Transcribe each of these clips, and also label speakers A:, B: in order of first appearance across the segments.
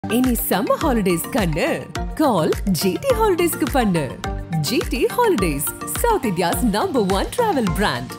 A: இனி summer holidays கண்ணு கால் GT ஹாலிடேஸ்க்கு பண்ணு GT holidays South India's number one travel brand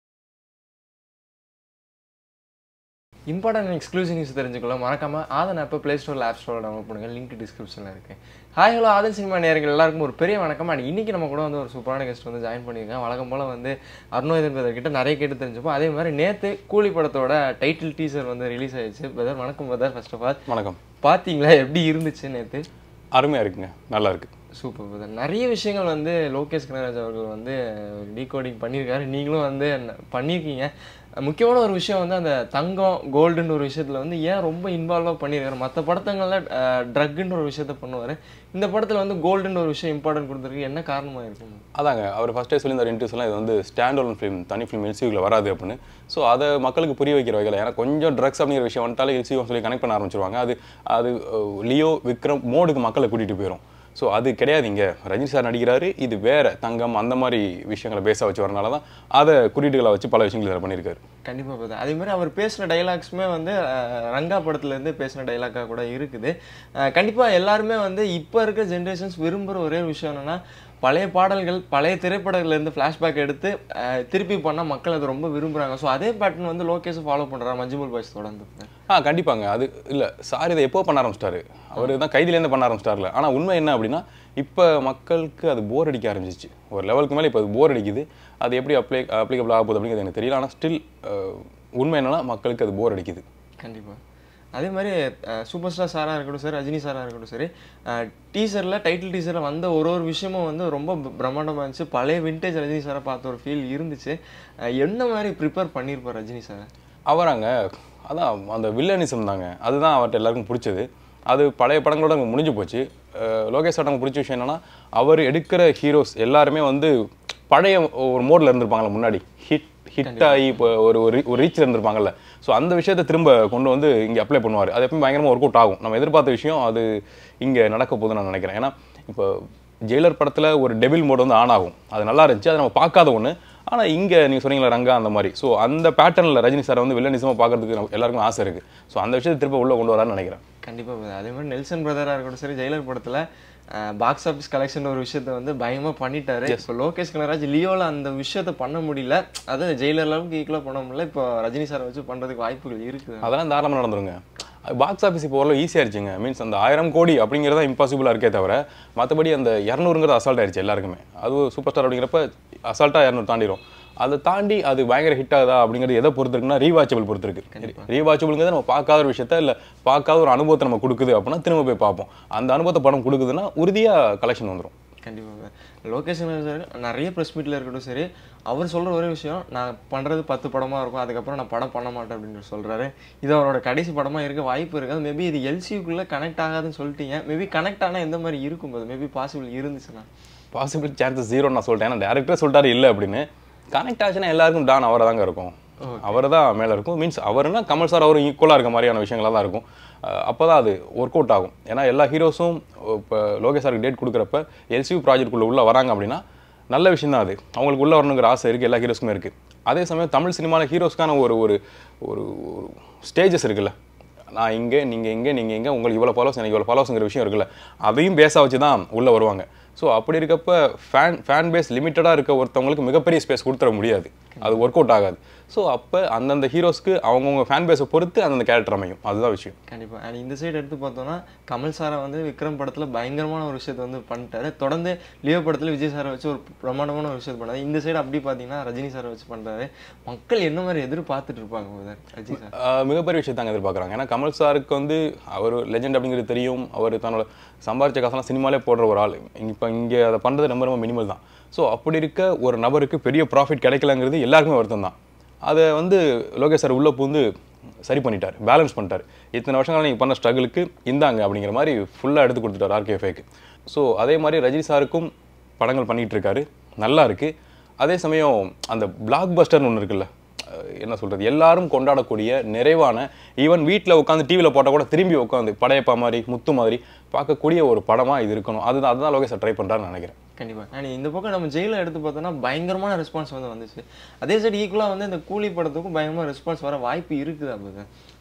B: important exclusive news தெரிஞ்சுக்கொள்ள மறக்காம ஆதன் ஆப்பை ப்ளே ஸ்டோரில் ஆப் ஸ்டோரில் டவுன்லோட் பண்ணுங்க லிங்க் டிஸ்கிரிப்ஷனில் இருக்கு ஹாய் ஹலோ ஆதன் சினிமா நேயர்கள் எல்லாருக்கும் ஒரு பெரிய வணக்கம் அண்ட் இன்னைக்கு நம்ம கூட வந்து ஒரு சூப்பரான கெஸ்ட் வந்து ஜாயின் பண்ணியிருக்கேன் வழக்கம் போல் வந்து அருணோதன் பிரதர் கிட்ட நிறைய கேட்டு தெரிஞ்சுப்போம் அதே மாதிரி நேற்று கூலி படத்தோட டைட்டில் டீசர் வந்து ரிலீஸ் ஆயிடுச்சு பிரதர் வணக்கம் பிரதர் ஃபர்ஸ்ட் ஆஃப் ஆல்
C: வணக்கம்
B: பார்த்தீங்களா எப்படி இருந்துச்சு நேற்று
C: அருமையாக இருக்குங்க நல்லா இருக்கு
B: சூப்பர் பிரதர் நிறைய விஷயங்கள் வந்து லோகேஷ் கனகராஜ் அவர்கள் வந்து டீகோடிங் பண்ணியிருக்காரு நீங்களும் வந்து ந- பண்ணியிருக்கீங்க முக்கியமான ஒரு விஷயம் வந்து அந்த தங்கம் கோல்டுன்னு ஒரு விஷயத்தில் வந்து ஏன் ரொம்ப இன்வால்வாக பண்ணியிருக்காரு மற்ற படத்தங்களில் ட்ரக்குன்ற ஒரு விஷயத்த பண்ணுவார் இந்த படத்தில் வந்து கோல்டுன்னு ஒரு விஷயம் இம்பார்ட்டன்ட் கொடுத்துருக்கு என்ன காரணமாக இருக்கும்
C: அதாங்க அவர் ஃபஸ்ட்டே சொல்லியிருந்தார் இன்டர்வியூஸ்லாம் இது வந்து ஸ்டாண்ட் அலோன் ஃபிலிம் தனி ஃபிலிம் எல்சியூவில் வராது அப்படின்னு ஸோ அதை மக்களுக்கு புரிய வைக்கிற வகையில் ஏன்னா கொஞ்சம் ட்ரக்ஸ் அப்படிங்கிற விஷயம் வந்துட்டாலே எல்சியூ சொல்லி கனெக்ட் பண்ண ஆரம்பிச்சிருவாங்க அது அது அஹ், லியோ விக்ரம் மோடுக்கு மக்களை கூட்டிகிட்டு போயிடும் ஸோ அது கிடையாது இங்கே ரஜினி சார் நடிக்கிறாரு இது வேற தங்கம் அந்த மாதிரி விஷயங்களை பேச வச்சு வரனால தான் அதை குறியீடுகளை வச்சு பல விஷயங்கள் இதில் பண்ணியிருக்காரு
B: கண்டிப்பாக பார்த்தேன் அதே மாதிரி அவர் பேசின டைலாக்ஸுமே வந்து அஹ், ரங்கா படத்துலேருந்து பேசின டைலாக்காக கூட இருக்குது கண்டிப்பாக எல்லாருமே வந்து இப்போ இருக்க ஜென்ரேஷன்ஸ் விரும்புகிற ஒரே ஒரு விஷயம் என்னென்னா பழைய பாடல்கள் பழைய திரைப்படங்கள்லேருந்து ஃப்ளாஷ்பேக் எடுத்து அஹ், திருப்பி பண்ணால் மக்கள் அதை ரொம்ப விரும்புகிறாங்க ஸோ அதே பேட்டர்ன் வந்து லோகேஷை ஃபாலோ பண்ணுறாரு மஞ்சுமல் பாய்ஸ் தொடர்ந்து
C: ஆ கண்டிப்பாங்க அது இல்லை சார் இதை எப்போ பண்ண ஆரம்பிச்சிட்டாரு அவர் தான் கைதிலேருந்து பண்ண ஆரம்பிச்சிட்டார்ல ஆனால் உண்மை என்ன அப்படின்னா இப்போ மக்களுக்கு அது போர் அடிக்க ஆரம்பிச்சிச்சு ஒரு லெவலுக்கு மேலே இப்போ அது போர் அடிக்குது அது எப்படி அப்ளை அப்ளிகபிள் ஆக போகுது அப்படிங்கிறது எனக்கு தெரியல ஆனால் ஸ்டில் உண்மை என்னன்னா மக்களுக்கு அது போர் அடிக்குது
B: கண்டிப்பாக அதே மாதிரி சூப்பர் ஸ்டார் சாராக இருக்கட்டும் சரி ரஜினி சாராக இருக்கட்டும் சரி டீசரில் டைட்டில் டீசரில் வந்த ஒரு ஒரு விஷயமும் வந்து ரொம்ப ப- பிரம்மாண்டமா இருந்துச்சு பழைய விண்டேஜ் ரஜினி சாரை பார்த்த ஒரு ஃபீல் இருந்துச்சு அஹ், என்ன மாதிரி ப்ரிப்பேர் பண்ணியிருப்பார் ரஜினி சார்
C: அவராங்க அதான் அந்த வில்லனிசம் தாங்க அதுதான் அவர்கிட்ட எல்லாருக்கும் பிடிச்சது அது பழைய படங்களோட எனக்கு முடிஞ்சு போச்சு அஹ் லோகேஷ் சார் நமக்கு பிடிச்ச விஷயம் என்னன்னா அவர் எடுக்கிற ஹீரோஸ் எல்லாருமே வந்து பழைய ஒரு மோடில் இருந்திருப்பாங்கல்ல முன்னாடி ஹிட் ஹிட் ஆகி இப்போ ஒரு ஒரு ஒரு ரீச்சில் இருந்திருப்பாங்கல்ல ஸோ அந்த விஷயத்தை திரும்ப கொண்டு வந்து இங்கே அப்ளை பண்ணுவார் அது எப்பவும் பயங்கரமாக ஒர்க் அவுட் ஆகும் நம்ம எதிர்பார்த்த விஷயம் அது இங்கே நடக்க போகுதுன்னு நான் நினைக்கிறேன் ஏன்னா இப்போ ஜெயிலர் படத்தில் ஒரு டெபிள் மோட் வந்து ஆன் ஆகும் அது நல்லா இருந்துச்சு அதை நம்ம பார்க்காத ஒன்று ஆனால் இங்கே நீங்கள் சொன்னீங்களா ரங்கா அந்த மாதிரி ஸோ அந்த பேட்டர்னில் ரஜினி சாரை வந்து வில்லனிசமாக பார்க்கறதுக்கு நம்ம எல்லாருக்கும் ஆசை இருக்குது ஸோ அந்த விஷயத்தை திரும்ப உள்ளே கொண்டு வரான்னு நினைக்கிறேன்
B: கண்டிப்பாக அதே மாதிரி நெல்சன் பிரதராக இருக்கட்டும் சரி ஜெயிலர் படத்தில் பாக்ஸ் ஆஃபீஸ் கலெக்ஷன் ஒரு விஷயத்த வந்து பயங்கரமாக பண்ணிட்டாரு இப்போ லோகேஷ் கனகராஜ் லியோவில் அந்த விஷயத்த பண்ண முடியல அது ஜெயிலர் அளவுக்கு ஈக்குவலாக பண்ண முடியல இப்போ ரஜினி சாரை வச்சு பண்ணுறதுக்கு வாய்ப்புகள் இருக்குது
C: அதெல்லாம் தாராளமாக நடந்துருங்க பாக்ஸ் ஆஃபீஸ் இப்போ ஓரளவு ஈஸியாக இருந்துச்சுங்க மீன்ஸ் அந்த ஆயிரம் கோடி அப்படிங்கிறதா இம்பாசிபிளாக இருக்கே தவிர மற்றபடி அந்த இரநூறுங்கிறது அசால்ட் ஆயிடுச்சு எல்லாருக்குமே அது சூப்பர் ஸ்டார் அப்படிங்கிறப்ப அசால்ட்டாக இரநூறு தாண்டிடும் அதை தாண்டி அது பயங்கர ஹிட் ஆகுதா அப்படிங்கிறது எதை பொறுத்து இருக்குன்னா ரீவாச்சபிள் பொறுத்து இருக்கு ரீவாச்சபிள்ங்கிறது நம்ம பார்க்காத ஒரு விஷயத்த இல்லை பார்க்காத ஒரு அனுபவத்தை நம்ம கொடுக்குது அப்படின்னா திரும்ப போய் பார்ப்போம் அந்த அனுபவத்தை படம் கொடுக்குதுன்னா உறுதியாக கலெக்ஷன் வந்துடும்
B: கண்டிப்பாக லோகேஷ் சார் நிறைய ப்ரெஸ் மீட்டில் இருக்கட்டும் சரி அவர் சொல்கிற ஒரே விஷயம் நான் பண்ணுறது பத்து படமாக இருக்கும் அதுக்கப்புறம் நான் படம் பண்ண மாட்டேன் அப்படின்னு சொல்கிறாரு இது அவரோட கடைசி படமாக இருக்க வாய்ப்பு இருக்குது மேபி இது எல்சிக்குள்ளே கனெக்ட் ஆகாதுன்னு சொல்லிட்டீங்க மேபி கனெக்ட் ஆனால் எந்த மாதிரி இருக்கும் போது மேபி பாசிபிள் இருந்துச்சுன்னா
C: பாசிபிள் சான்சஸ் ஜீரோ நான் சொல்லிட்டேன் ஏன்னா டேரக்டரே சொல்லிட்டாரு இல்லை அப்படின்னு கனெக்ட் ஆச்சுன்னா எல்லாருக்கும் டான் அவரை தாங்க இருக்கும் அவர் தான் மேலே இருக்கும் மீன்ஸ் அவர்னா கமல் சார் அவரும் ஈக்குவலாக இருக்க மாதிரியான விஷயங்களாக தான் இருக்கும் அப்போ தான் அது ஒர்க் அவுட் ஆகும் ஏன்னா எல்லா ஹீரோஸும் இப்போ லோகேஷ் சாருக்கு டேட் கொடுக்குறப்ப எல்சியூ ப்ராஜெக்ட்குள்ளே உள்ள வராங்க அப்படின்னா நல்ல விஷயம் தான் அது அவங்களுக்கு உள்ள வரணுங்கிற ஆசை இருக்குது எல்லா ஹீரோஸ்க்குமே இருக்குது அதே சமயம் தமிழ் சினிமாவில் ஹீரோஸ்க்கான ஒரு ஒரு ஒரு ஸ்டேஜஸ் இருக்குல்ல நான் இங்கே நீங்கள் இங்கே நீங்கள் இங்கே உங்களுக்கு இவ்வளோ ஃபாலோஸ் எனக்கு இவ்வளோ ஃபாலோஸ்ங்கிற விஷயம் இருக்குல்ல அதையும் பேச வச்சு தான் உள்ளே வருவாங்க ஸோ அப்படி இருக்கப்ப ஃபேன் ஃபேன் பேஸ் லிமிட்டடாக இருக்க ஒருத்தவங்களுக்கு மிகப்பெரிய ஸ்பேஸ் கொடுத்துட முடியாது அது ஒர்க் அவுட் ஆகாது ஸோ அப்போ அந்தந்த ஹீரோஸ்க்கு அவங்கவுங்க ஃபேன் பேஸை பொறுத்து அந்தந்த கேரக்டர் அமையும் அதுதான் விஷயம்
B: கண்டிப்பாக அண்ட் இந்த சைடு எடுத்து பார்த்தோம்னா கமல் சாரை வந்து விக்ரம் படத்தில் பயங்கரமான ஒரு விஷயத்தை வந்து பண்ணிட்டாரு தொடர்ந்து லியோ படத்தில் விஜய் சாரை வச்சு ஒரு பிரமாண்டமான ஒரு விஷயத்தை பண்ணாரு இந்த சைடு அப்படி பார்த்தீங்கன்னா ரஜினி சாரை வச்சு பண்ணுறாரு மக்கள் என்ன மாதிரி எதிர்பார்த்துட்டு இருப்பாங்க brother, ரஜினி சார்
C: ஆஹ் மிகப்பெரிய விஷயத்தாங்க எதிர்பார்க்குறாங்க ஏன்னா கமல் சாருக்கு வந்து அவர் லெஜெண்ட் அப்படிங்கிறது தெரியும் அவர் தன்னோட சம்பாரிச்ச காசெல்லாம் சினிமாலே போடுற ஒரு ஆள் இப்போ இங்கே அதை பண்ணுறது ரொம்ப ரொம்ப மினிமல் தான் ஸோ அப்படி இருக்க ஒரு நபருக்கு பெரிய ப்ராஃபிட் கிடைக்கலங்கிறது எல்லாருக்குமே வருத்தம் தான் அதை வந்து லோகேஷ் சார் உள்ளே பூந்து சரி பண்ணிட்டார் பேலன்ஸ் பண்ணிட்டார் இத்தனை வருஷங்கள் நீங்கள் பண்ண ஸ்ட்ரகிளுக்கு இந்தாங்க அப்படிங்கிற மாதிரி ஃபுல்லாக எடுத்து கொடுத்துட்டார் ஆர்கேஃபேக்கு ஸோ அதே மாதிரி ரஜினி சாருக்கும் படங்கள் பண்ணிகிட்டு இருக்காரு நல்லா இருக்குது அதே சமயம் அந்த பிளாக் பஸ்டர்னு ஒன்று இருக்குல்ல அஹ் என்ன சொல்கிறது எல்லாரும் கொண்டாடக்கூடிய நிறைவான ஈவன் வீட்டில் உட்காந்து டிவியில் போட்டால் கூட திரும்பி உட்காந்து படையப்பா மாதிரி முத்து மாதிரி பார்க்கக்கூடிய ஒரு படமாக இது இருக்கணும் அதுதான் அதுதான் லோகேஷ் ட்ரை பண்ணுறான்னு நினைக்கிறேன்
B: கண்டிப்பாக அண்ட் இந்த பக்கம் நம்ம ஜெயிலில் எடுத்து பார்த்தோம்னா பயங்கரமான ரெஸ்பான்ஸ் வந்து வந்துச்சு அதே சைடு ஈக்குவலாக வந்து இந்த கூலி படத்துக்கும் பயங்கரமான ரெஸ்பான்ஸ் வர வாய்ப்பு இருக்குது அப்போ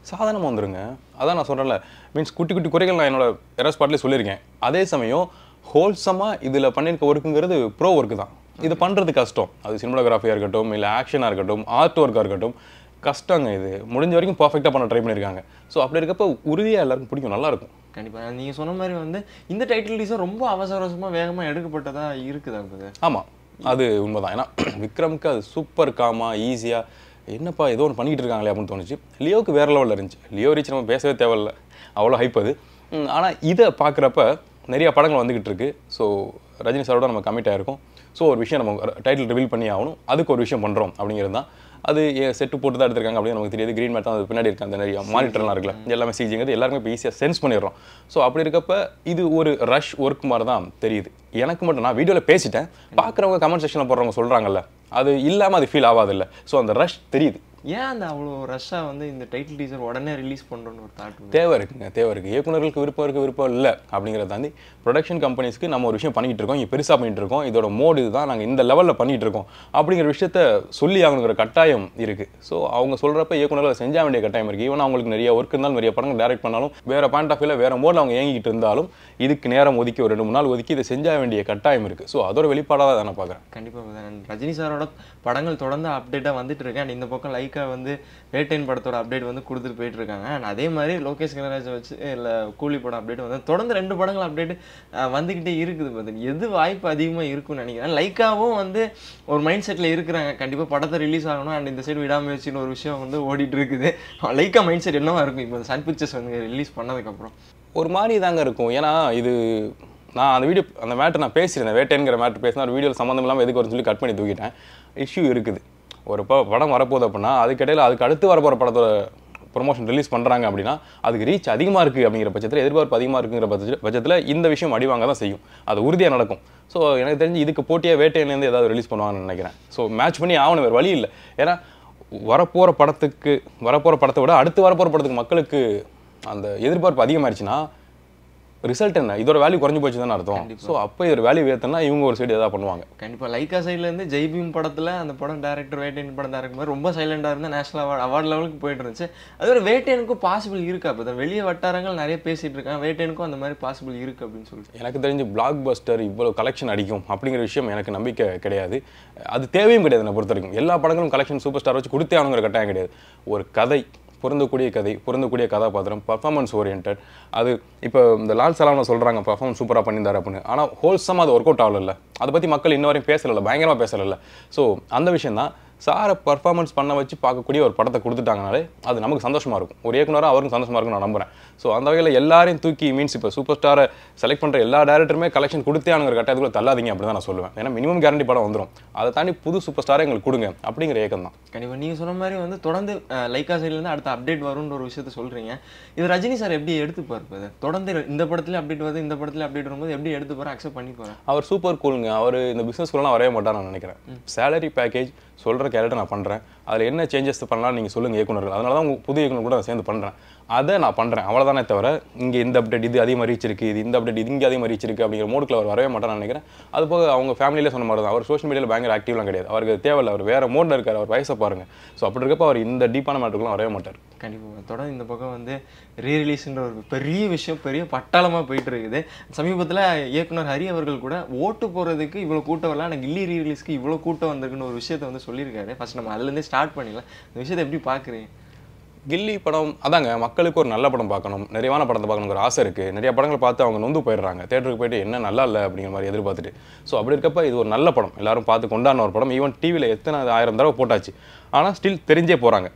C: சாதாரணமாக வந்துருங்க அதான் நான் சொல்கிறேன்ல மீன்ஸ் குட்டி குட்டி குறைகள் நான் என்னோட எரஸ் பாட்லேயே சொல்லியிருக்கேன் அதே சமயம் ஹோல்சமாக இதில் பண்ணியிருக்க ஒர்க்குங்கிறது ப்ரோ ஒர்க்கு தான் இது பண்ணுறது கஷ்டம் அது சினிமாகிராஃபியாக இருக்கட்டும் இல்லை ஆக்ஷனாக இருக்கட்டும் ஆர்ட் ஒர்க்காக இருக்கட்டும் கஷ்டங்க இது முடிஞ்ச வரைக்கும் பர்ஃபெக்டாக பண்ண ட்ரை பண்ணியிருக்காங்க ஸோ அப்படி இருக்கப்போ உறுதியாக எல்லாருக்கும் பிடிக்கும் நல்லா இருக்கும்
B: கண்டிப்பா நீங்க சொன்ன மாதிரி வந்து இந்த டைட்டில் டீஸர் ரொம்ப அவசர அவசரமா வேகமா எடுக்கப்பட்டதா இருக்குதா பிரதர்
C: ஆமாம் அது உண்மைதான் ஏன்னா விக்ரம்க்கு அது சூப்பர் காமா ஈஸியாக என்னப்பா ஏதோ ஒன்று பண்ணிக்கிட்டு இருக்காங்களே அப்படின்னு தோணுச்சு லியோவுக்கு வேற லெவலில் இருந்துச்சு லியோ ரீச் நம்ம பேசவே தேவையில்ல அவ்வளோ ஹைப் அது ஆனால் இதை பார்க்குறப்ப நிறைய படங்கள் வந்துக்கிட்டு இருக்கு ஸோ ரஜினி சாரோட நம்ம கமிட் ஆயிருக்கோம் ஸோ ஒரு விஷயம் நம்ம டைட்டில் ரிவீல் பண்ணி ஆகணும் அதுக்கு ஒரு விஷயம் பண்ணுறோம் அப்படிங்கிறது தான் அது செட்டு போட்டு தான் எடுத்திருக்காங்க அப்படின்னு நமக்கு தெரியுது க்ரீன் மேட் தான் அது பின்னாடி இருக்க அந்த நிறைய மானிட்டர்லாம் இருக்குல்ல இது எல்லாமே சிஜிங்கிறது எல்லாருமே இப்போ ஈஸியாக சென்ஸ் பண்ணிடுறோம் ஸோ அப்படி இருக்கப்ப இது ஒரு ரஷ் ஒர்க் மாதிரி தான் தெரியுது எனக்கு மட்டும் நான் வீடியோவில் பேசிட்டேன் பார்க்குறவங்க கமெண்ட் செக்ஷனில் போடுறவங்க சொல்கிறாங்கல்ல அது இல்லாமல் அது ஃபீல் ஆகாதில்ல ஸோ அந்த ரஷ் தெரியுது
B: ஏன் அந்த அவ்வளோ ரஷ்ஷா வந்து இந்த டைட்டில் டீசர் உடனே ரிலீஸ் பண்றோம்னு ஒரு தாட்
C: தேவை இருக்குங்க தேவை இருக்குது இயக்குனர்களுக்கு விருப்பம் இருக்குது விருப்பம் இல்லை அப்படிங்கிறத தாண்டி ப்ரொடக்ஷன் கம்பெனிஸ்க்கு நம்ம ஒரு விஷயம் பண்ணிட்டு இருக்கோம் இங்கே பெருசாக பண்ணிட்டு இருக்கோம் இதோட மோடு இதுதான் நாங்கள் இந்த லெவலில் பண்ணிட்டு இருக்கோம் அப்படிங்கிற விஷயத்த சொல்லி ஆகணுங்கிற கட்டாயம் இருக்குது ஸோ அவங்க சொல்கிறப்ப இயக்குனர்கள் அதை செஞ்சா வேண்டிய கட்டாயம் இருக்குது ஈவன் அவங்களுக்கு நிறைய ஒர்க் இருந்தாலும் நிறைய படங்கள் டைரக்ட் பண்ணாலும் வேறு பாயிண்ட் ஆஃப் வியூவில் வேறு மோடில் அவங்க இயங்கிட்டு இருந்தாலும் இதுக்கு நேரம் ஒதுக்கி ஒரு ரெண்டு மூணு நாள் ஒதுக்கி இதை செஞ்சா வேண்டிய கட்டாயம் இருக்குது ஸோ அதோட வெளிப்பாடாக தான் நான் பார்க்குறேன்
B: கண்டிப்பா brother. And ரஜினி சாரோட படங்கள் தொடர்ந்து அப்டேட்டா வந்துட்டு இருக்கு அண்ட் இந்த பக்கம் லைக்கா வந்து வேட்டைன் படத்தோட அப்டேட் வந்து கொடுத்துட்டு போயிட்டு இருக்காங்க அண்ட் அதே மாதிரி லோகேஷ் கனராஜை வச்சு இல்ல கூலி படம் அப்டேட் வந்து தொடர்ந்து ரெண்டு படங்கள் அப்டேட் வந்துகிட்டே இருக்குது பதில் எது வாய்ப்பு அதிகமா இருக்கும்னு நினைக்கிறேன் லைக்காவும் வந்து ஒரு மைண்ட் செட்ல இருக்கிறாங்க கண்டிப்பா படத்தை ரிலீஸ் ஆகணும் அண்ட் இந்த சைடு விடாமுயற்சின்னு ஒரு விஷயம் வந்து ஓடிட்டு இருக்குது லைக்கா மைண்ட் செட் என்னவா இருக்கும் இப்போ சன் பிக்சர்ஸ் வந்து ரிலீஸ் பண்ணதுக்கப்புறம்
C: ஒரு மாதிரி தாங்க இருக்கும் ஏன்னா இது நான் அந்த வீடியோ அந்த மேட்டர் நான் பேசியிருந்தேன் வேட்டைங்கிற மேட்டர் பேசினா ஒரு வீடியோவில் சம்மந்தம் இல்லாமல் எதுக்கு வரும்னு சொல்லி கட் பண்ணி தூக்கிட்டேன் இஷ்யூ இருக்குது ஒரு ப படம் வரப்போகுது அப்படின்னா அதுக்கிடையில் அதுக்கு அடுத்து வரப்போகிற படத்தோட ப்ரொமோஷன் ரிலீஸ் பண்ணுறாங்க அப்படின்னா அதுக்கு ரீச் அதிகமாக இருக்குது அப்படிங்கிற பட்சத்தில் எதிர்பார்ப்பு அதிகமாக இருக்குங்கிற பட்சத்தில் பட்சத்தில் இந்த விஷயம் அடிவாங்க தான் செய்யும் அது உறுதியாக நடக்கும் ஸோ எனக்கு தெரிஞ்சு இதுக்கு போட்டியாக வேட்டையிலேருந்து ஏதாவது ரிலீஸ் பண்ணுவாங்கன்னு நினைக்கிறேன் ஸோ மேட்ச் பண்ணி ஆகணும் வேறு வழி இல்லை ஏன்னா வரப்போகிற படத்துக்கு வரப்போகிற படத்தை விட அடுத்து வரப்போகிற படத்துக்கு மக்களுக்கு அந்த எதிர்பார்ப்பு அதிகமாயிருச்சுன்னா ரிசல்ட் என்ன இதோட வேல்யூ குறைஞ்சு போச்சு தானே அர்த்தம் ஸோ அப்போ இதோட வேல்யூ ஏற்றனா இவங்க ஒரு சைடு எதாவது பண்ணுவாங்க
B: கண்டிப்பா லைக்கா சைடுல இருந்து ஜெய்பீம் படத்துல அந்த படம் டேரக்டர் வேட்டையன் படம் டேரக்டர் மாதிரி ரொம்ப சைலண்டா இருந்தா நேஷனல் அவார்ட் அவார்ட் லெவலுக்கு போயிட்டு இருந்துச்சு அது ஒரு வேட்டையனுக்கும் பாசிபிள் இருக்கா அப்போ வெளிய வட்டாரங்கள் நிறைய பேசிட்டு இருக்காங்க வேட்டையனுக்கும் அந்த மாதிரி பாசிபிள் இருக்கு அப்படின்னு சொல்லிட்டு
C: எனக்கு தெரிஞ்சு பிளாக் பஸ்டர் இவ்வளோ கலெக்ஷன் அடிக்கும் அப்படிங்கிற விஷயம் எனக்கு நம்பிக்கை கிடையாது அது தேவையும் கிடையாது என்னை பொறுத்த வரைக்கும் எல்லா படங்களும் கலெக்ஷன் சூப்பர் ஸ்டார் வச்சு கொடுத்தே ஆகணுங்கிற கட்டாயம் கிடையாது ஒரு கதை பொருந்தக்கூடிய கதை பொருந்தக்கூடிய கதாபாத்திரம் பர்ஃபார்மன்ஸ் ஓரியன்ட் அது இப்போ இந்த லால் சலாம்ல சொல்கிறாங்க பர்ஃபார்மன்ஸ் சூப்பராக பண்ணியிருந்தாரு அப்படின்னு ஆனால் ஹோல்சமாக அது ஒர்க் அவுட் ஆகல அதை பற்றி மக்கள் இன்ன வரையும் பேசல பயங்கரமாக பேசல ஸோ அந்த விஷயம் தான் சாரை பர்ஃபார்மன்ஸ் பண்ண வச்சு பார்க்கக்கூடிய ஒரு படத்தை கொடுத்துட்டாங்கனாலே அது நமக்கு சந்தோஷமாக இருக்கும் ஒரு இயக்குனராக அவருக்கும் சந்தோஷமாக இருக்கும் நான் நம்புறேன் ஸோ அந்த வகையில் எல்லாரையும் தூக்கி மீன்ஸ் இப்போ சூப்பர் ஸ்டாரை செலக்ட் பண்ணுற எல்லா டேரக்டருமே கலெக்ஷன் கொடுத்தே ஆனுங்கிற கட்டாயத்துக்குள்ள தள்ளாதீங்க அப்படி தான் நான் சொல்லுவேன் ஏன்னா மினிமம் கேரண்டி படம் வந்துடும் அதை தாண்டி புது சூப்பர் ஸ்டாரை எங்களுக்கு கொடுங்க அப்படிங்கிற ஏக்கம் தான்
B: கண்டிப்பா நீங்க சொன்ன மாதிரி வந்து தொடர்ந்து அஹ், லைக்கா சைடுல இருந்து அடுத்த அப்டேட் வரும்ன்ற ஒரு விஷயத்த சொல்றீங்க இது ரஜினி சார் எப்படி எடுத்துப்பாரு இப்ப இதை? தொடர்ந்து இந்த படத்துல அப்டேட் வருது இந்த படத்துல அப்டேட் வரும்போது எப்படி எடுத்து போற அக்செப்ட் பண்ணி போறேன்
C: அவர் சூப்பர் கூலுங்க அவர் இந்த பிஸ்னஸ்க்குலாம் வரவே மாட்டார் நான் நினைக்கிறேன் சேலரி பேக்கேஜ் சொல்கிற கேரக்டர் நான் பண்ணுறேன் அதில் என்ன சேஞ்சஸ் பண்ணலாம் நீங்கள் சொல்லுங்கள் இயக்குனர்கள் அதனால தான் உங்க புது இயக்குனர் கூட நான் சேர்ந்து பண்ணுறேன் அதை நான் பண்ணுறேன் அவ்வளோதானே தவிர இங்கே இந்த அப்டேட் இது அதிகமாக ரீச் இருக்குது இது இந்த அப்டேட் இது இங்கே அதிகமாக ரீச் இருக்குது அப்படிங்கிற மோடுக்குள்ள அவர் வரவே மாட்டார் நினைக்கிறேன் அது போக அவங்க ஃபேமிலியிலே சொன்ன மாதிரி தான் அவர் சோஷியல் மீடியாவில் பயங்கர ஆக்டிவ்லாம் கிடையாது அவருக்கு அது தேவையில்லை அவர் வேறு மோடில் இருக்கார் அவர் வயசை பாருங்க ஸோ அப்படி இருக்கப்போ அவர் இந்த டீப்பான மேட்டருக்குலாம் வரவே மாட்டார்
B: கண்டிப்பா தொடர்ந்து இந்த பக்கம் வந்து ரீ ரிலீஸ்ன்ற ஒரு பெரிய விஷயம் பெரிய பட்டாளமா போயிட்டு இருக்குது சமீபத்துல இயக்குனர் ஹரி அவர்கள் கூட ஓட்டு போறதுக்கு இவ்வளவு கூட்டம் வரல ஆனால் கில்லி ரீ ரிலீஸ்க்கு இவ்வளவு கூட்டம் வந்திருக்குன்னு ஒரு விஷயத்த வந்து சொல்லியிருக்காரு ஃபர்ஸ்ட் நம்ம அதுல இருந்தே ஸ்டார்ட் பண்ணிடலாம் இந்த விஷயத்தை எப்படி பாக்குறீங்க
C: கில்லி படம் அதாங்க மக்களுக்கு ஒரு நல்ல படம் பார்க்கணும் நிறைவான படத்தை பார்க்கணுங்கிற ஆசை இருக்குது நிறைய படங்கள் பார்த்து அவங்க நொந்து போயிடுறாங்க தேட்டருக்கு போயிட்டு என்ன நல்லா இல்லை அப்படிங்கிற மாதிரி எதிர்பார்த்துட்டு ஸோ அப்படி இருக்கப்ப இது ஒரு நல்ல படம் எல்லாரும் பார்த்து கொண்டாடின ஒரு படம் ஈவன் டிவியில் எத்தனை ஆயிரம் தடவை போட்டாச்சு ஆனால் ஸ்டில் தெரிஞ்சே போகிறாங்க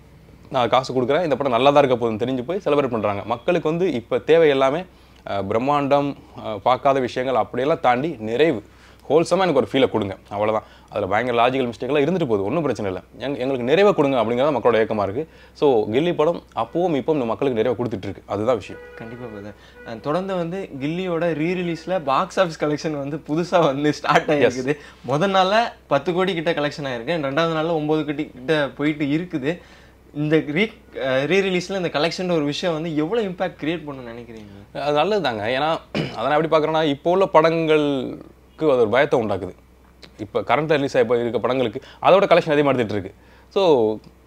C: நான் காசு கொடுக்குறேன் இந்த படம் நல்லா தான் இருக்க போகுதுன்னு தெரிஞ்சு போய் செலிப்ரேட் பண்ணுறாங்க மக்களுக்கு வந்து இப்போ தேவை எல்லாமே அஹ், பிரம்மாண்டம் அஹ், பார்க்காத விஷயங்கள் அப்படியெல்லாம் தாண்டி நிறைவு ஹோல்சமாக எனக்கு ஒரு ஃபீலை கொடுங்க அவ்வளவுதான் அதில் பயங்கர லாஜிக்கல் மிஸ்டேக்லாம் இருந்துட்டு போகுது ஒன்றும் பிரச்சனை இல்லை எங்க எங்களுக்கு நிறைவை கொடுங்க அப்படிங்கிறத மக்களோட ஏக்கமாக இருக்குது ஸோ கில்லி படம் அப்பவும் இப்பவும் இந்த மக்களுக்கு நிறைய கொடுத்துட்டு இருக்கு அதுதான் விஷயம்
B: கண்டிப்பா brother. அண்ட் தொடர்ந்து வந்து கில்லியோட ரீ ரிலீஸ்ல பாக்ஸ் ஆஃபீஸ் கலெக்ஷன் வந்து புதுசா வந்து ஸ்டார்ட் ஆகிருக்குது முதல் நாள்ல பத்து கோடி கிட்ட கலெக்ஷன் ஆயிருக்கு and ரெண்டாவது நாள்ல ஒன்பது கோடி கிட்ட போயிட்டு இருக்குது இந்த ரீ ரீ ரிலீஸ்ல இந்த கலெக்ஷன் ஒரு விஷயம் வந்து எவ்வளவு இம்பாக்ட் கிரியேட் பண்ணணும்னு நினைக்கிறீங்க
C: அது நல்லது தாங்க ஏன்னா அதை நான் எப்படி பார்க்குறேன்னா இப்போ உள்ள படங்களுக்கு அது ஒரு பயத்தை உண்டாக்குது இப்போ கரண்ட்டில் ரிலீஸ் ஆகி இருக்க படங்களுக்கு அதோட கலெக்ஷன் அதிகமாக எடுத்துகிட்டு இருக்கு ஸோ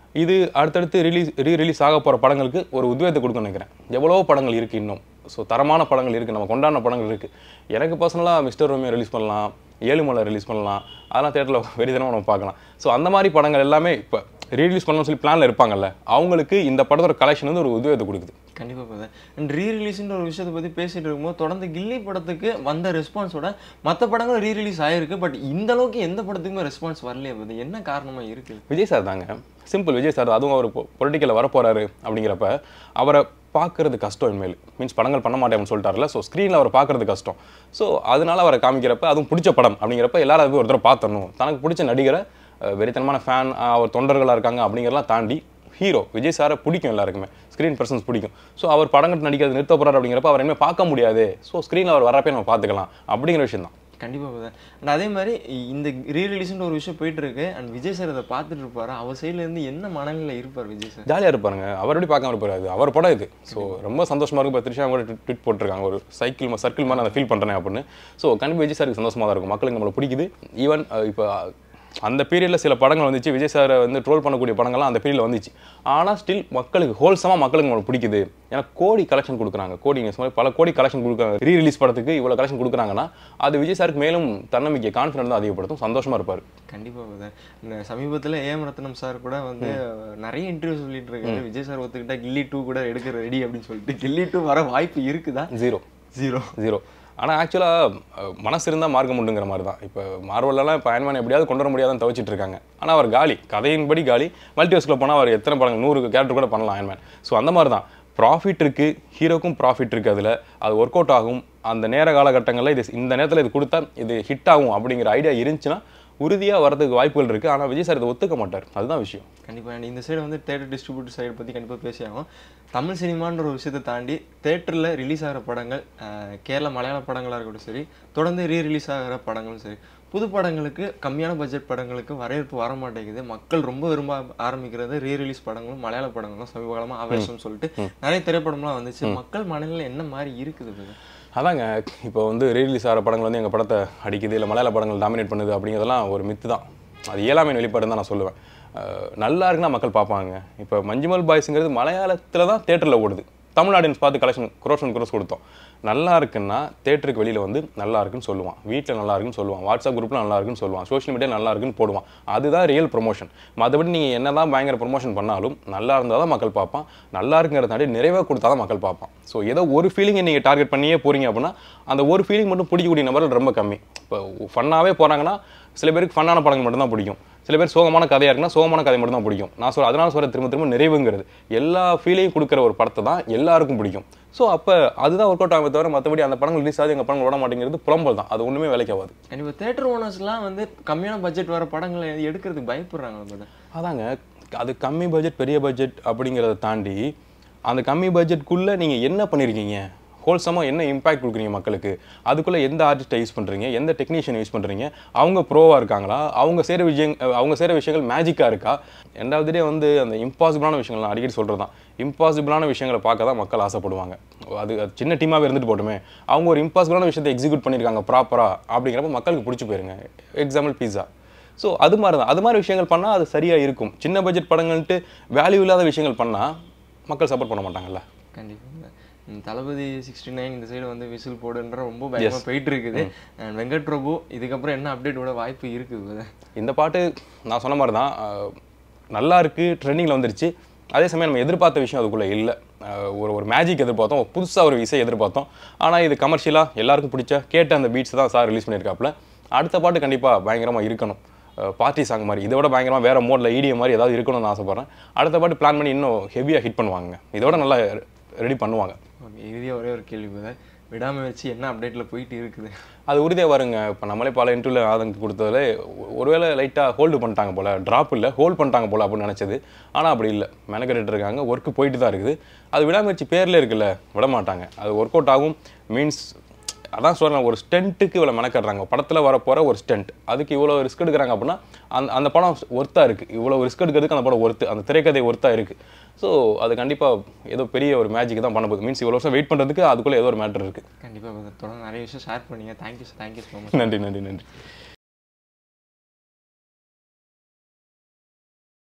C: இது அடுத்தடுத்து ரிலீஸ் ரீ ரிலீஸ் ஆக போகிற படங்களுக்கு ஒரு உத்வேகத்தை கொடுக்க நினைக்கிறேன் எவ்வளோ படங்கள் இருக்குது இன்னும் ஸோ தரமான படங்கள் இருக்குது நம்ம கொண்டாடின படங்கள் இருக்குது எனக்கு பர்சனலாக மிஸ்டர் ரோமியோ ரிலீஸ் பண்ணலாம் ஏழுமலை ரிலீஸ் பண்ணலாம் அதெல்லாம் தேட்டரில் வெறிதனமாக நம்ம பார்க்கலாம் ஸோ அந்த மாதிரி படங்கள் எல்லாமே இப்போ ரீரிலீஸ் பண்ணணும்னு சொல்லி பிளானில் இருப்பாங்கல்ல அவங்களுக்கு இந்த படத்தோட கலெக்ஷன் வந்து ஒரு உத்வேகத்தை கொடுக்குது
B: கண்டிப்பாக பிரதர் அண்ட் ரீ ரிலீஸ்ன்ற ஒரு விஷயத்தை பற்றி பேசிட்டு இருக்கும்போது தொடர்ந்து கில்லி படத்துக்கு வந்த ரெஸ்பான்ஸோட மற்ற படங்களும் ரீ ரிலீஸ் ஆயிருக்கு பட் இந்த அளவுக்கு எந்த படத்துக்குமே ரெஸ்பான்ஸ் வரலையே பிரதர் என்ன காரணமா இருக்குது
C: விஜய் சார் தாங்க சிம்பிள் விஜய் சார் அதுவும் அவர் பொலிட்டிக்கலில் வரப்போறாரு அப்படிங்கிறப்ப அவரை பார்க்கறது கஷ்டம் இனிமேல் மீன்ஸ் படங்கள் பண்ண மாட்டேன் அப்படின்னு சொல்லிட்டாருல ஸோ ஸ்க்ரீனில் அவரை பார்க்கறது கஷ்டம் ஸோ அதனால அவரை காமிக்கிறப்ப அதுவும் பிடிச்ச படம் அப்படிங்கிறப்ப எல்லாரும் அது போய் ஒரு தடவை பார்த்தரணும் தனக்கு பிடிச்ச நடிகரை அஹ், வெறித்தனமான ஃபேன் அவர் தொண்டர்களாக இருக்காங்க அப்படிங்கிறலாம் தாண்டி ஹீரோ விஜய் சாரை பிடிக்கும் எல்லாருக்குமே ஸ்க்ரீன் பர்சன்ஸ் பிடிக்கும் ஸோ அவர் படங்கள் நடிக்கிறது நிறுத்த போறாரு அப்படிங்கிறப்ப அவர் இனிமேல் பார்க்க முடியாது ஸோ ஸ்க்ரீனில் அவர் வரப்பே நம்ம பார்த்துக்கலாம் அப்படிங்கிற விஷயம் தான்
B: கண்டிப்பாக பிரதர் அண்ட் அதே மாதிரி இந்த ரீ ரிலீஸ்ன்ற ஒரு விஷயம் போயிட்டு இருக்கு அண்ட் விஜய் சார் அதை பார்த்துட்டு இருப்பாரு அவர் சைடுல இருந்து என்ன மனநிலையில் இருப்பார் விஜய் சார்
C: ஜாலியாக இருப்பாருங்க அவர் எப்படி பார்க்காம இருப்பாரு அது அவர் படம் இது ஸோ ரொம்ப சந்தோஷமா இருக்கும் இப்போ த்ரிஷா கூட ட்வீட் போட்டிருக்காங்க ஒரு சைக்கிள் சர்க்கிள் மாதிரி நான் ஃபீல் பண்ணுறேன் அப்படின்னு ஸோ கண்டிப்பாக விஜய் சாருக்கு சந்தோஷமா தான் இருக்கும் மக்களுக்கு நம்மளை பிடிக்குது ஈவன் இப்போ அந்த பீரியடில் சில படங்கள் வந்துச்சு விஜய் சாரை வந்து ட்ரோல் பண்ணக்கூடிய படங்கள்லாம் அந்த பீரியடில் வந்துச்சு ஆனால் ஸ்டில் மக்களுக்கு ஹோல்சமாக மக்களுக்கு நம்மளை பிடிக்குது ஏன்னா கோடி கலெக்ஷன் கொடுக்குறாங்க கோடி நீங்க சொன்ன மாதிரி பல கோடி கலெக்ஷன் கொடுக்குறாங்க ரீ ரிலீஸ் படத்துக்கு இவ்வளோ கலெக்ஷன் கொடுக்குறாங்கன்னா அது விஜய் சாருக்கு மேலும் தன்னம்பிக்கை கான்ஃபிடன்ஸ் தான் அதிகப்படுத்தும் சந்தோஷமா இருப்பார்
B: கண்டிப்பா பிரதர் இந்த சமீபத்துல ஏஎம் ரத்னம் சார் கூட வந்து நிறைய இன்டர்வியூ சொல்லிட்டு இருக்காரு விஜய் சார் ஒத்துக்கிட்டா கில்லி டூ கூட எடுக்க ரெடி அப்படின்னு சொல்லிட்டு கில்லி டூ வர வாய்ப்பு இருக்குதா
C: ஜீரோ
B: ஜீரோ
C: ஜீரோ ஆனால் ஆக்சுவலாக மனசு இருந்தால் மார்க்கம் உண்டுங்கிற மாதிரி தான் இப்போ மார்வலெல்லாம் இப்போ அயன்மேன் எப்படியாவது கொண்டு வர முடியாதுன்னு தவிச்சிட்டு இருக்காங்க ஆனால் அவர் காலி கதையின்படி காலி மல்டிவர்ஸ்குள்ள போனால் அவர் எத்தனை படங்கள் நூறு கேரக்டர் கூட பண்ணலாம் அயன்மேன் ஸோ அந்த மாதிரி தான் ப்ராஃபிட் இருக்குது ஹீரோக்கும் ப்ராஃபிட் இருக்குது அதில் அது ஒர்க் அவுட் ஆகும் அந்த நேர காலகட்டங்களில் இது இந்த நேரத்தில் இது கொடுத்தா இது ஹிட் ஆகும் அப்படிங்கிற ஐடியா இருந்துச்சுன்னா உறுதியாக வரதுக்கு வாய்ப்புகள் இருக்குது ஆனால் விஜய் சார் இதை ஒத்துக்க மாட்டார் அதுதான் விஷயம்
B: கண்டிப்பா and இந்த சைடு வந்து தேட்டர் டிஸ்ட்ரிபியூட்டர் சைடு பத்தி கண்டிப்பா பேசியாகும் தமிழ் சினிமான்ற ஒரு விஷயத்தை தாண்டி தேட்டரில் ரிலீஸ் ஆகிற படங்கள் அஹ், கேரள மலையாள படங்களாக இருக்கட்டும் சரி தொடர்ந்து ரீ ரிலீஸ் ஆகிற படங்களும் சரி புது படங்களுக்கு கம்மியான பட்ஜெட் படங்களுக்கு வரவேற்பு வர மாட்டேங்குது மக்கள் ரொம்ப விரும்ப ஆரம்பிக்கிறது ரீ ரிலீஸ் படங்களும் மலையாள படங்களும் சமீப காலமா ஆவேசம் சொல்லிட்டு நிறைய திரைப்படம்லாம் வந்துச்சு மக்கள் மனநிலை என்ன மாதிரி இருக்குது brother?
C: அதாங்க இப்போ வந்து ரீலீஸ் ஆகிற படங்கள் வந்து எங்கள் படத்தை அடிக்குது இல்லை மலையாள படங்கள் டாமினேட் பண்ணுது அப்படிங்கிறதெல்லாம் ஒரு மித்து தான் அது இயலாமையின் வெளிப்பாடு தான் நான் சொல்லுவேன் அஹ் நல்லா இருக்குன்னா மக்கள் பார்ப்பாங்க இப்போ மஞ்சுமல் பாய்ஸுங்கிறது மலையாளத்தில் தான் தேட்டரில் ஓடுது தமிழ் ஆடியன்ஸ் பார்த்து கலெக்ஷன் குரோஸ் அண்ட் குரோஸ் கொடுத்தோம் நல்லா இருக்குன்னா தேட்டருக்கு வெளியில் வந்து நல்லா இருக்குன்னு சொல்லுவான் வீட்டில் நல்லா இருக்குன்னு சொல்லுவான் வாட்ஸ்அப் குரூப்பில் நல்லா இருக்குன்னு சொல்லுவான் சோஷியல் மீடியா நல்லா இருக்குன்னு போடுவான் அதுதான் ரியல் ப்ரொமோஷன் மற்றபடி நீங்கள் என்ன தான் பயங்கர ப்ரொமோஷன் பண்ணாலும் நல்லா இருந்தால் தான் மக்கள் பார்ப்பான் நல்லா இருக்குங்கிறத தாண்டி நிறைவாக கொடுத்தா தான் மக்கள் பார்ப்பான் ஸோ ஏதோ ஒரு ஃபீலிங்கை நீங்கள் டார்கெட் பண்ணியே போறீங்க அப்படின்னா அந்த ஒரு ஃபீலிங் மட்டும் பிடிக்கக்கூடிய நபர்கள் ரொம்ப கம்மி இப்போ ஃபன்னாகவே போகிறாங்கன்னா சில பேருக்கு ஃபன்னான படங்கள் மட்டும்தான் பிடிக்கும் சில பேர் சோகமான கதையாக இருக்குன்னா சோகமான கதை மட்டும் தான் பிடிக்கும் நான் சொல்ல அதனால சொல்ற திரும்ப திரும்ப நிறைவுங்கிறது எல்லா ஃபீலையும் கொடுக்குற ஒரு படத்தை தான் எல்லாருக்கும் பிடிக்கும் ஸோ அப்போ அதுதான் ஒர்க் அவுட் ஆகும் தவிர மற்றபடி அந்த படங்கள் ரிலீஸ் ஆகுது எங்கள் படங்கள் ஓட மாட்டேங்கிறது புலம்பல் தான் அது ஒன்றுமே வேலைக்கு ஆகாது
B: and இப்போ தேட்டர் ஓனர்ஸ்லாம் வந்து கம்மியான பட்ஜெட் வர படங்களை எடுக்கிறதுக்கு பயப்படுறாங்க brother.
C: அதாங்க அது கம்மி பட்ஜெட் பெரிய பட்ஜெட் அப்படிங்கிறத தாண்டி அந்த கம்மி பட்ஜெட்குள்ளே நீங்கள் என்ன பண்ணியிருக்கீங்க ஹோல்சமாக என்ன இம்பாக்ட் கொடுக்குறீங்க மக்களுக்கு அதுக்குள்ளே எந்த ஆர்டிஸ்ட்டை யூஸ் பண்ணுறீங்க எந்த டெக்னீஷியன் யூஸ் பண்ணுறீங்க அவங்க ப்ரோவாக இருக்காங்களா அவங்க செய்கிற விஷயம் அவங்க செய்கிற விஷயங்கள் மேஜிக்காக இருக்கா ரெண்டாவது டே வந்து அந்த இம்பாசிபிளான விஷயங்கள் நான் அடிக்கடி சொல்கிறது தான் இம்பாசிபிளான விஷயங்களை பார்க்க தான் மக்கள் ஆசைப்படுவாங்க அது அது சின்ன டீமாகவே இருந்துட்டு போட்டுமே அவங்க ஒரு இம்பாசிபிளான விஷயத்தை எக்ஸிக்யூட் பண்ணியிருக்காங்க ப்ராப்பராக அப்படிங்கிறப்ப மக்களுக்கு பிடிச்சி போயிருங்க எக்ஸாம்பிள் பீஸா ஸோ அது மாதிரி தான் அது மாதிரி விஷயங்கள் பண்ணால் அது சரியாக இருக்கும் சின்ன பட்ஜெட் படங்கள்ட்டு வேல்யூ இல்லாத விஷயங்கள் பண்ணால் மக்கள் சப்போர்ட் பண்ண மாட்டாங்கல்ல
B: கண்டிப்பாக ம், தளபதி சிக்ஸ்டி நைன் இந்த சைடு வந்து விசில் போடுன்ற ரொம்ப பயமா போயிட்டு இருக்குது And வெங்கட் பிரபு இதுக்கப்புறம் என்ன அப்டேட் விட வாய்ப்பு இருக்குது brother?
C: இந்த பாட்டு நான் சொன்ன மாதிரி தான் அஹ், நல்லா இருக்கு ட்ரெண்டிங்கில் வந்துருச்சு அதே சமயம் நம்ம எதிர்பார்த்த விஷயம் அதுக்குள்ளே இல்லை ஒரு ஒரு மேஜிக் எதிர்பார்த்தோம் புதுசாக ஒரு இசை எதிர்பார்த்தோம் ஆனால் இது கமர்ஷியலாக எல்லாருக்கும் பிடிச்ச கேட்ட அந்த பீட்ஸ் தான் சார் ரிலீஸ் பண்ணியிருக்காப்புல அடுத்த பாட்டு கண்டிப்பாக பயங்கரமாக இருக்கணும் பார்ட்டி சாங் மாதிரி இதை விட பயங்கரமாக வேறு மோடில் ஈடிய மாதிரி ஏதாவது இருக்கணும்னு ஆசைப்பட்றேன் அடுத்த பாட்டு பிளான் பண்ணி இன்னும் ஹெவியாக ஹிட் பண்ணுவாங்க இதோட நல்லா ரெடி பண்ணுவாங்க
B: ஓகே இறுதியாக ஒரே ஒரு கேள்வி brother. விடாமுயற்சி என்ன அப்டேட்ல போயிட்டு இருக்குது
C: அது உறுதியாக வருங்க இப்போ நம்மளே பல இன்டர்வியூல ஆதங்க கொடுத்ததுல ஒ- ஒருவேளை லைட்டாக ஹோல்டு பண்ணிட்டாங்க போல ட்ராப் இல்லை ஹோல்ட் பண்ணிட்டாங்க போல அப்படின்னு நினச்சது ஆனால் அப்படி இல்லை மெனக்கெட்டு இருக்காங்க ஒர்க்கு போயிட்டு தான் இருக்குது அது விடாமுயற்சி பேரில் இருக்குல்ல விட மாட்டாங்க அது ஒர்க் அவுட் ஆகும் மீன்ஸ் அதான் சொல்கிறேன் ஒரு ஸ்டென்ட்டுக்கு இவ்வளோ மெனக்கடுறாங்க படத்தில் வரப்போகிற ஒரு ஸ்டென்ட் அதுக்கு இவ்வளோ ரிஸ்க் எடுக்கிறாங்க அப்படின்னா அந்த அந்த படம் ஒர்த்தாக இருக்குது இவ்வளோ ரிஸ்க் எடுக்கிறதுக்கு அந்த படம் ஒர்த்து அந்த திரைக்கதை ஒர்த்தாக இருக்குது ஸோ அது கண்டிப்பாக ஏதோ பெரிய ஒரு மேஜிக் தான் பண்ண போகுது மீன்ஸ் இவ்வளோ வருஷம் வெயிட் பண்ணுறதுக்கு அதுக்குள்ளே ஏதோ ஒரு மேட்டர் இருக்குது
B: கண்டிப்பாக brother. தொடர்ந்து நிறைய விஷயம் ஷேர் பண்ணீங்க தேங்க்யூ தேங்க்யூ ஸோ மச்
C: நன்றி நன்றி நன்றி